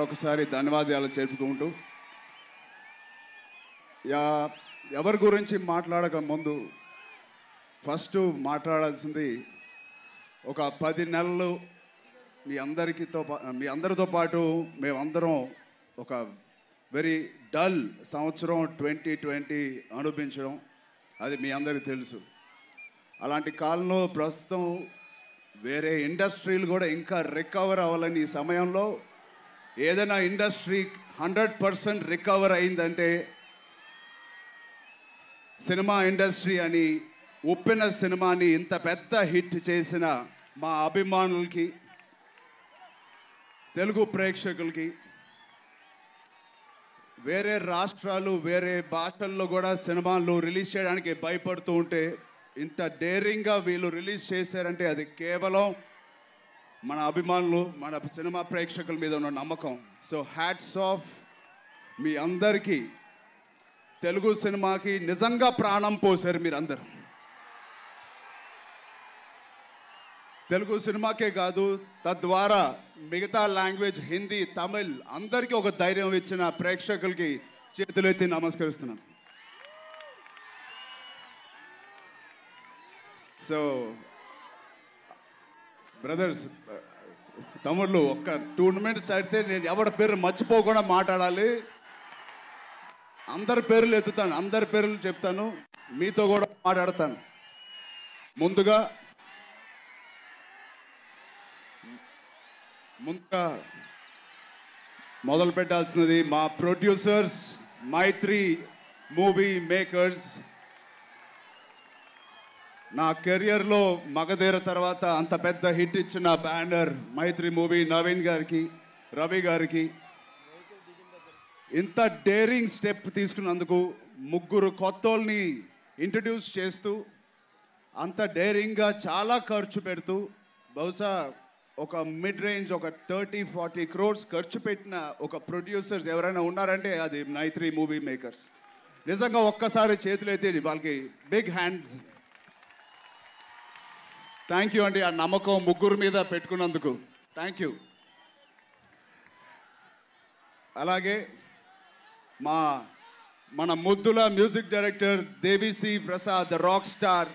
మరొకసారి ధన్యవాదాలు చెప్పుకుంటూ యా ఎవరి గురించి మాట్లాడక ముందు ఫస్ట్ మాట్లాడాల్సింది ఒక పది నెలలు మీ అందరికీతో పా- మీ అందరితో పాటు మేమందరం ఒక వెరీ డల్ సంవత్సరం ట్వంటీ ట్వంటీ అనుభవించడం అది మీ అందరికీ తెలుసు అలాంటి కాలంలో ప్రస్తుతం వేరే ఇండస్ట్రీలు కూడా ఇంకా రికవర్ అవ్వాలని ఈ సమయంలో ఏదైనా ఇండస్ట్రీ హండ్రెడ్ పర్సెంట్ రికవర్ అయిందంటే సినిమా ఇండస్ట్రీ అని ఉప్పిన సినిమాని ఇంత పెద్ద హిట్ చేసిన మా అభిమానులకి తెలుగు ప్రేక్షకులకి వేరే రాష్ట్రాలు వేరే భాషల్లో కూడా సినిమాలు రిలీజ్ చేయడానికి భయపడుతూ ఉంటే ఇంత డేరింగ్గా వీళ్ళు రిలీజ్ చేశారంటే అది కేవలం మన అభిమానులు మన సినిమా ప్రేక్షకుల మీద ఉన్న నమ్మకం సో హ్యాట్స్ ఆఫ్ మీ అందరికీ తెలుగు సినిమాకి నిజంగా ప్రాణం పోసారు మీరందరూ తెలుగు సినిమాకే కాదు తద్వారా మిగతా లాంగ్వేజ్ హిందీ తమిళ్ అందరికీ ఒక ధైర్యం ఇచ్చిన ప్రేక్షకులకి చేతులెత్తి నమస్కరిస్తున్నాను సో బ్రదర్స్ తమ్ముళ్ళు ఒక్క టూ మినిట్స్ అయితే నేను ఎవరి పేరు మర్చిపోకుండా మాట్లాడాలి అందరి పేర్లు ఎత్తుతాను అందరి పేర్లు చెప్తాను మీతో కూడా మాట్లాడతాను ముందుగా ముందుగా మొదలు పెట్టాల్సినది మా ప్రొడ్యూసర్స్ మైత్రి మూవీ మేకర్స్ నా కెరియర్లో మగధీర తర్వాత అంత పెద్ద హిట్ ఇచ్చిన బ్యానర్ మైత్రి మూవీ నవీన్ గారికి రవి గారికి ఇంత డేరింగ్ స్టెప్ తీసుకున్నందుకు ముగ్గురు కొత్తోల్ని ఇంట్రడ్యూస్ చేస్తూ అంత డేరింగ్గా చాలా ఖర్చు పెడుతూ బహుశా ఒక మిడ్ రేంజ్ ఒక థర్టీ ఫార్టీ క్రోర్స్ ఖర్చు పెట్టిన ఒక ప్రొడ్యూసర్స్ ఎవరైనా ఉన్నారంటే అది మైత్రి మూవీ మేకర్స్ నిజంగా ఒక్కసారి చేతులైతే వాళ్ళకి బిగ్ హ్యాండ్స్ థ్యాంక్ యూ అండి ఆ నమ్మకం ముగ్గురు మీద పెట్టుకున్నందుకు థ్యాంక్ యూ అలాగే మా మన ముద్దుల music director Devi Sri Prasad rock star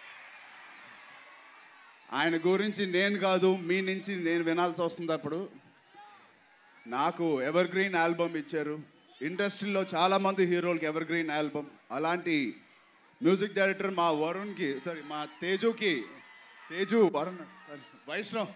ఆయన గురించి నేను కాదు మీ నుంచి నేను వినాల్సి వస్తుంది అప్పుడు నాకు ఎవర్ గ్రీన్ ఆల్బమ్ ఇచ్చారు ఇండస్ట్రీలో చాలామంది హీరోలకి ఎవర్ గ్రీన్ ఆల్బమ్ అలాంటి మ్యూజిక్ డైరెక్టర్ మా వరుణ్కి సారీ మా తేజుకి తేజు వరుణ్ సారీ వైష్ణవ్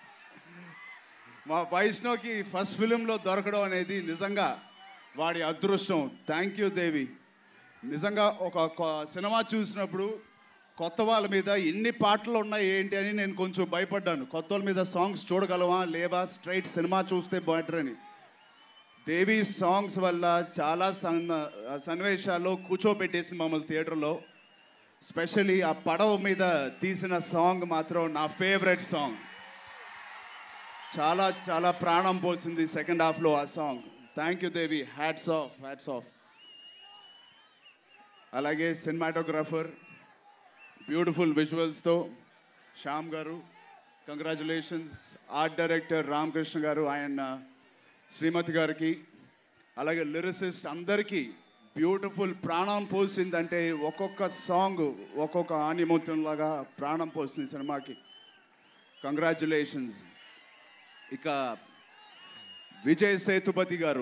మా వైష్ణవ్కి ఫస్ట్ ఫిలింలో దొరకడం అనేది నిజంగా వాడి అదృష్టం థ్యాంక్ యూ దేవి నిజంగా ఒక కొ- సినిమా చూసినప్పుడు కొత్త వాళ్ళ మీద ఎన్ని పాటలు ఉన్నాయి ఏంటి అని నేను కొంచెం భయపడ్డాను కొత్త వాళ్ళ మీద సాంగ్స్ చూడగలవా లేవా స్ట్రైట్ సినిమా చూస్తే బెటర్ అని దేవి సాంగ్స్ వల్ల చాలా సన్ సన్నివేశాల్లో కూర్చోబెట్టేసి మమ్మల్ని థియేటర్లో స్పెషలీ ఆ పడవ మీద తీసిన సాంగ్ మాత్రం నా ఫేవరెట్ సాంగ్ చాలా చాలా ప్రాణం పోసింది సెకండ్ హాఫ్లో ఆ song thank you Devi hats off hats off అలాగే సినిమాటోగ్రాఫర్ బ్యూటిఫుల్ విజువల్స్తో Shyam garu congratulations art director Ramakrishna గారు ఆయన శ్రీమతి గారికి అలాగే లిరిసిస్ట్ అందరికీ బ్యూటిఫుల్ ప్రాణం పోసిందంటే ఒక్కొక్క సాంగ్ ఒక్కొక్క ఆనిమూర్తంలాగా ప్రాణం పోసింది సినిమాకి కంగ్రాచులేషన్స్ ఇక విజయ్ సేతుపతి గారు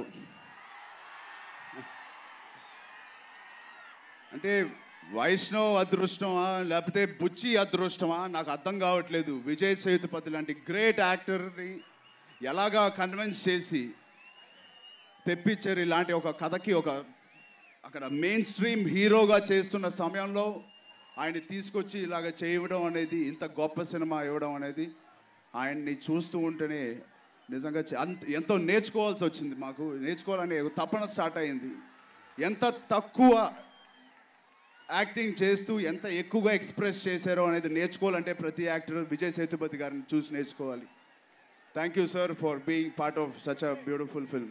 అంటే వైష్ణవ్ అదృష్టమా లేకపోతే బుచ్చి అదృష్టమా నాకు అర్థం కావట్లేదు విజయ్ సేతుపతి లాంటి గ్రేట్ యాక్టర్ని ఎలాగా కన్విన్స్ చేసి తెప్పించారు ఇలాంటి ఒక కథకి ఒక అక్కడ మెయిన్ స్ట్రీమ్ హీరోగా చేస్తున్న సమయంలో ఆయన్ని తీసుకొచ్చి ఇలాగ చేయడం అనేది ఇంత గొప్ప సినిమా ఇవ్వడం అనేది ఆయన్ని చూస్తూ ఉంటేనే నిజంగా చ- అంత ఎంతో నేర్చుకోవాల్సి వచ్చింది మాకు నేర్చుకోవాలనే తపన స్టార్ట్ అయింది ఎంత తక్కువ యాక్టింగ్ చేస్తూ ఎంత ఎక్కువగా ఎక్స్ప్రెస్ చేశారో అనేది నేర్చుకోవాలంటే ప్రతి యాక్టర్ విజయ్ సేతుపతి గారిని చూసి నేర్చుకోవాలి thank you sir for being part of such a beautiful film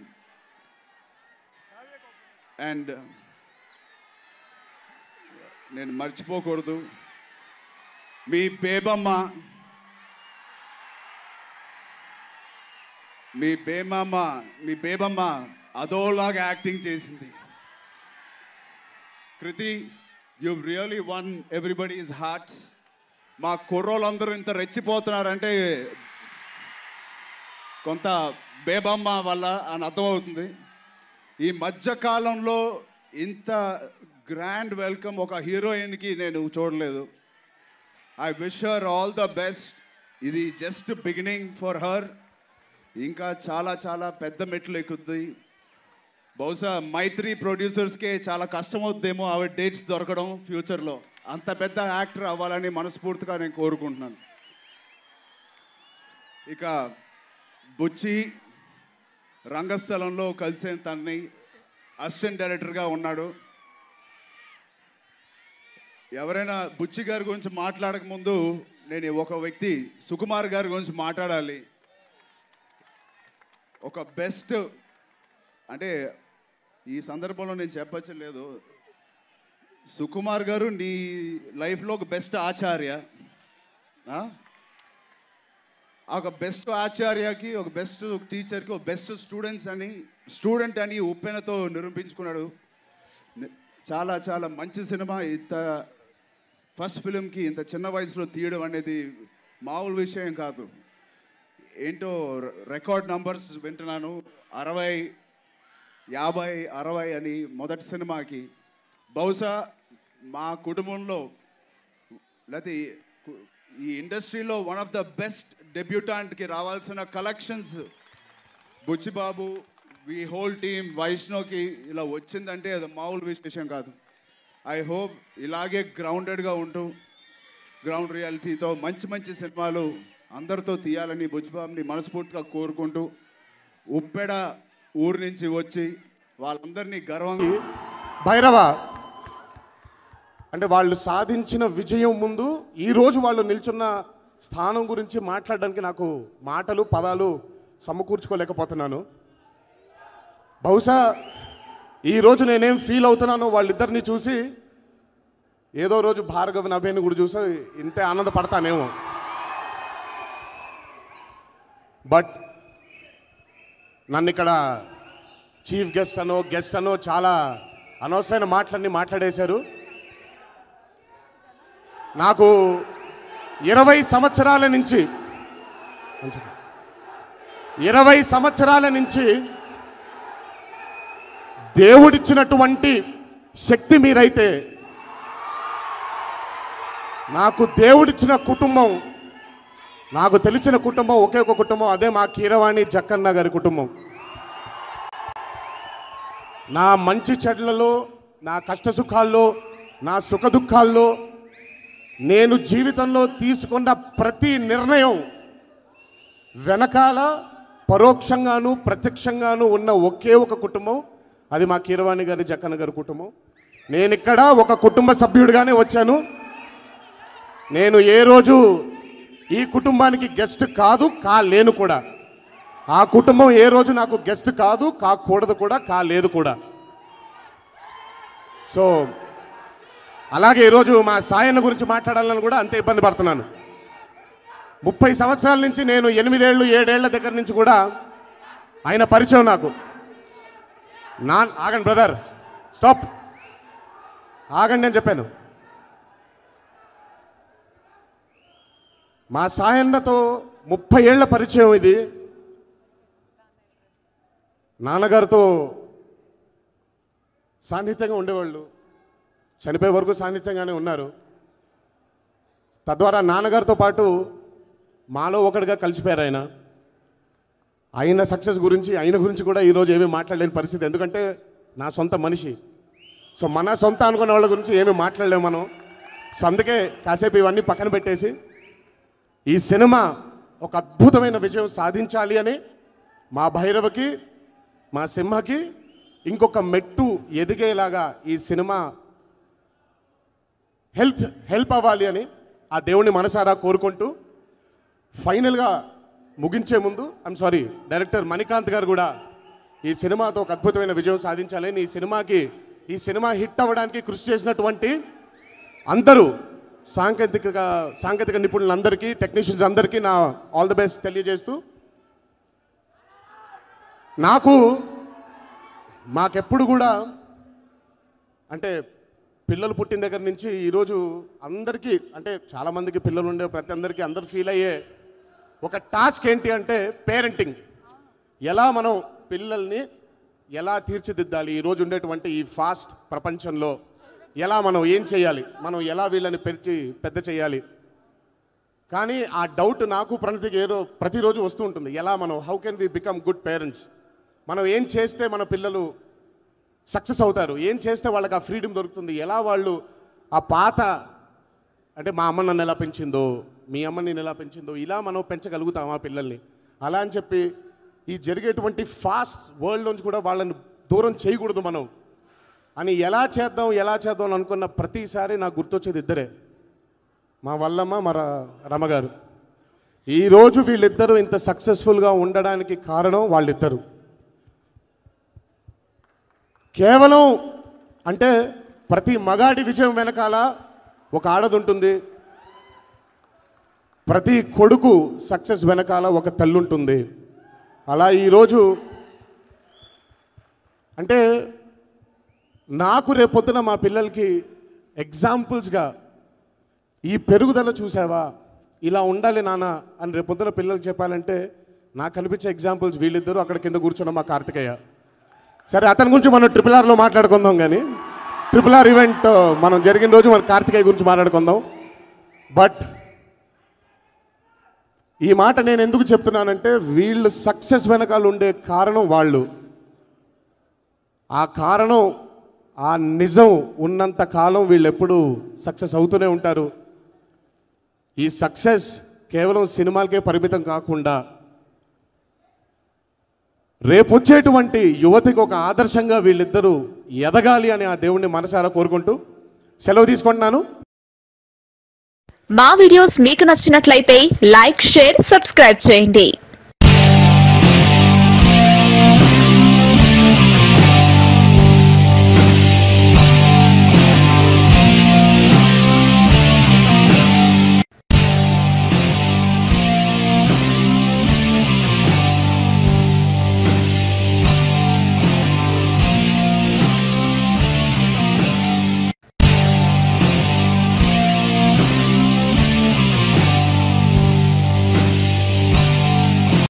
and నేను మర్చిపోకూడదు మీ బేబమ్మ మీ బేమమ్మ మీ బేబమ్మ అదోలాగా యాక్టింగ్ చేసింది Krithi you really won everybody is hearts మా కుర్రోళ్ళందరూ ఇంత రెచ్చిపోతున్నారంటే కొంత బేబమ్మ వల్ల అని అర్థమవుతుంది ఈ మధ్య కాలంలో ఇంత గ్రాండ్ వెల్కమ్ ఒక హీరోయిన్కి నేను చూడలేదు I wish her all the best ఇది జస్ట్ బిగినింగ్ ఫర్ హర్ ఇంకా చాలా చాలా పెద్ద మెట్లు ఎక్కుద్ది బహుశా మైత్రి ప్రొడ్యూసర్స్కే చాలా కష్టం అవుతుందేమో ఆవిడ డేట్స్ దొరకడం ఫ్యూచర్లో అంత పెద్ద యాక్టర్ అవ్వాలని మనస్ఫూర్తిగా నేను కోరుకుంటున్నాను ఇక బుచ్చి రంగస్థలంలో కలిసే తన్ని అసిస్టెంట్ డైరెక్టర్గా ఉన్నాడు ఎవరైనా బుచ్చి గారి గురించి మాట్లాడక ముందు నేను ఒక వ్యక్తి సుకుమార్ గారి గురించి మాట్లాడాలి ఒక బెస్ట్ అంటే ఈ సందర్భంలో నేను చెప్పచ్చు లేదు సుకుమార్ గారు నీ లైఫ్లో ఒక బెస్ట్ ఆచార్య ఆ? ఒక బెస్ట్ ఆచార్యకి ఒక బెస్ట్ టీచర్కి ఒక బెస్ట్ స్టూడెంట్స్ అని స్టూడెంట్ అని ఉప్పెనతో నిరూపించుకున్నాడు ని- చాలా చాలా మంచి సినిమా ఇంత ఫస్ట్ ఫిలింకి ఇంత చిన్న వయసులో తీయడం అనేది మామూలు విషయం కాదు ఏంటో ర- రికార్డ్ నంబర్స్ వింటున్నాను అరవై యాభై అరవై అని మొదటి సినిమాకి బహుశా మా కుటుంబంలో లేకపోతే ఈ కు- ఈ ఇండస్ట్రీలో వన్ ఆఫ్ ద బెస్ట్ డెబ్యూటాంట్కి రావాల్సిన collections Buchibabu we whole team వైష్ణవ్కి ఇలా వచ్చిందంటే అది మామూలు విశేషం కాదు ఐ హోప్ ఇలాగే గ్రౌండెడ్గా ఉంటూ గ్రౌండ్ రియాలిటీతో మంచి మంచి సినిమాలు అందరితో తీయాలని బుచ్చిబాబుని మనస్ఫూర్తిగా కోరుకుంటూ ఉప్పెడ ఊరు నుంచి వచ్చి వాళ్ళందరినీ గర్వంగా భైరవ అంటే వాళ్ళు సాధించిన విజయం ముందు ఈ రోజు వాళ్ళు నిల్చున్న స్థానం గురించి మాట్లాడడానికి నాకు మాటలు పదాలు సమకూర్చుకోలేకపోతున్నాను బహుశా ఈరోజు నేనేం ఫీల్ అవుతున్నానో వాళ్ళిద్దరిని చూసి ఏదో రోజు భార్గవ్ నభేని కూడా చూసి ఇంతే ఆనందపడతానేమో బట్ నన్ను ఇక్కడ చీఫ్ గెస్ట్ అనో గెస్ట్ అనో చాలా అనవసరమైన మాటలన్నీ మాట్లాడేశారు నాకు ఇరవై సంవత్సరాల నుంచి ఇరవై సంవత్సరాల నుంచి దేవుడిచ్చినటువంటి శక్తి మీరైతే నాకు దేవుడిచ్చిన కుటుంబం నాకు తెలిసిన కుటుంబం ఒకే ఒక కుటుంబం అదే మా కీరవాణి జక్కన్న గారి కుటుంబం నా మంచి చెడ్లలో నా కష్ట సుఖాల్లో నా సుఖ దుఃఖాల్లో నేను జీవితంలో తీసుకున్న ప్రతి నిర్ణయం వెనకాల పరోక్షంగాను ప్రత్యక్షంగాను ఉన్న ఒకే ఒక కుటుంబం అది మా కీరవాణి గారి జక్కన్న గారి కుటుంబం నేను ఇక్కడ ఒక కుటుంబ సభ్యుడిగానే వచ్చాను నేను ఏ రోజు ఈ కుటుంబానికి గెస్ట్ కాదు కాలేను కూడా ఆ కుటుంబం ఏ రోజు నాకు గెస్ట్ కాదు కాకూడదు కూడా కాలేదు కూడా సో అలాగే ఈరోజు మా సాయన్న గురించి మాట్లాడాలని కూడా అంతే ఇబ్బంది పడుతున్నాను ముప్పై సంవత్సరాల నుంచి నేను ఎనిమిదేళ్ళు ఏడేళ్ల దగ్గర నుంచి కూడా ఆయన పరిచయం నాకు నా ఆగండి బ్రదర్ స్టాప్ ఆగండి నేను చెప్పాను మా సాయన్నతో ముప్పై ఏళ్ల పరిచయం ఇది నాన్నగారితో సాన్నిహిత్యంగా ఉండేవాళ్ళు చనిపోయే వరకు సాన్నిహిత్యంగానే ఉన్నారు తద్వారా నాన్నగారితో పాటు మాలో ఒకటిగా కలిసిపోయారు ఆయన ఆయన సక్సెస్ గురించి ఆయన గురించి కూడా ఈరోజు ఏమీ మాట్లాడలేని పరిస్థితి ఎందుకంటే నా సొంత మనిషి సో మన సొంత అనుకున్న వాళ్ళ గురించి ఏమీ మాట్లాడలేము మనం సో అందుకే కాసేపు ఇవన్నీ పక్కన పెట్టేసి ఈ సినిమా ఒక అద్భుతమైన విజయం సాధించాలి అని మా భైరవకి మా సింహకి ఇంకొక మెట్టు ఎదిగేలాగా ఈ సినిమా హెల్ప్ హెల్ప్ అవ్వాలి అని ఆ దేవుని మనసారా కోరుకుంటూ ఫైనల్గా ముగించే ముందు ఐమ్ సారీ డైరెక్టర్ మణికాంత్ గారు కూడా ఈ సినిమాతో ఒక అద్భుతమైన విజయం సాధించాలని ఈ సినిమాకి ఈ సినిమా హిట్ అవ్వడానికి కృషి చేసినటువంటి అందరూ సాంకేతిక సాంకేతిక నిపుణులందరికీ టెక్నీషియన్స్ అందరికీ నా ఆల్ ది బెస్ట్ తెలియజేస్తూ నాకు మాకెప్పుడు కూడా అంటే పిల్లలు పుట్టిన దగ్గర నుంచి ఈరోజు అందరికీ అంటే చాలామందికి పిల్లలు ఉండే ప్రతి అందరికీ అందరు ఫీల్ అయ్యే ఒక టాస్క్ ఏంటి అంటే పేరెంటింగ్ ఎలా మనం పిల్లల్ని ఎలా తీర్చిదిద్దాలి ఈరోజు ఉండేటువంటి ఈ ఫాస్ట్ ప్రపంచంలో ఎలా మనం ఏం చేయాలి మనం ఎలా వీళ్ళని పెంచి పెద్ద చేయాలి కానీ ఆ డౌట్ నాకు ప్రణతికి ఏదో ప్రతిరోజు వస్తూ ఉంటుంది ఎలా మనం how can we become good parents మనం ఏం చేస్తే మన పిల్లలు సక్సెస్ అవుతారు ఏం చేస్తే వాళ్ళకి ఆ ఫ్రీడమ్ దొరుకుతుంది ఎలా వాళ్ళు ఆ పాత అంటే మా అమ్మ నన్ను ఎలా పెంచిందో మీ అమ్మ నేను ఎలా పెంచిందో ఇలా మనం పెంచగలుగుతాం ఆ పిల్లల్ని అలా అని చెప్పి ఈ జరిగేటువంటి ఫాస్ట్ వరల్డ్ నుంచి కూడా వాళ్ళని దూరం చేయకూడదు మనం అని ఎలా చేద్దాం ఎలా చేద్దాం అని అనుకున్న ప్రతిసారి నాకు గుర్తొచ్చేది ఇద్దరే మా వల్లమ్మ మా ర- రమగారు ఈరోజు వీళ్ళిద్దరూ ఇంత సక్సెస్ఫుల్గా ఉండడానికి కారణం వాళ్ళిద్దరు కేవలం అంటే ప్రతి మగాడి విజయం వెనకాల ఒక ఆడది ఉంటుంది ప్రతి కొడుకు సక్సెస్ వెనకాల ఒక తల్లి ఉంటుంది అలా ఈరోజు అంటే నాకు రేపొద్దున మా పిల్లలకి ఎగ్జాంపుల్స్గా ఈ పెరుగుదల చూసావా ఇలా ఉండాలి నాన్న అని రేపొద్దున పిల్లలు చెప్పాలంటే నాకు కనిపించే ఎగ్జాంపుల్స్ వీళ్ళిద్దరూ అక్కడ కింద కూర్చున్న మా కార్తికేయ సరే అతని గురించి మనం ట్రిపుల్ ఆర్లో మాట్లాడుకుందాం కానీ ట్రిపుల్ ఆర్ ఈవెంట్ మనం జరిగిన రోజు మన కార్తికేయ గురించి మాట్లాడుకుందాం బట్ ఈ మాట నేను ఎందుకు చెప్తున్నానంటే వీళ్ళు సక్సెస్ వెనకాల ఉండే కారణం వాళ్ళు ఆ కారణం ఆ నిజం ఉన్నంత కాలం వీళ్ళు ఎప్పుడు సక్సెస్ అవుతూనే ఉంటారు ఈ సక్సెస్ కేవలం సినిమాలకే పరిమితం కాకుండా రేపొచ్చేటువంటి యువతికి ఒక ఆదర్శంగా వీళ్ళిద్దరూ ఎదగాలి అని ఆ దేవుణ్ణి మనసారా కోరుకుంటూ సెలవు తీసుకుంటున్నాను మా వీడియోస్ మీకు నచ్చినట్లయితే లైక్ షేర్ సబ్స్క్రైబ్ చేయండి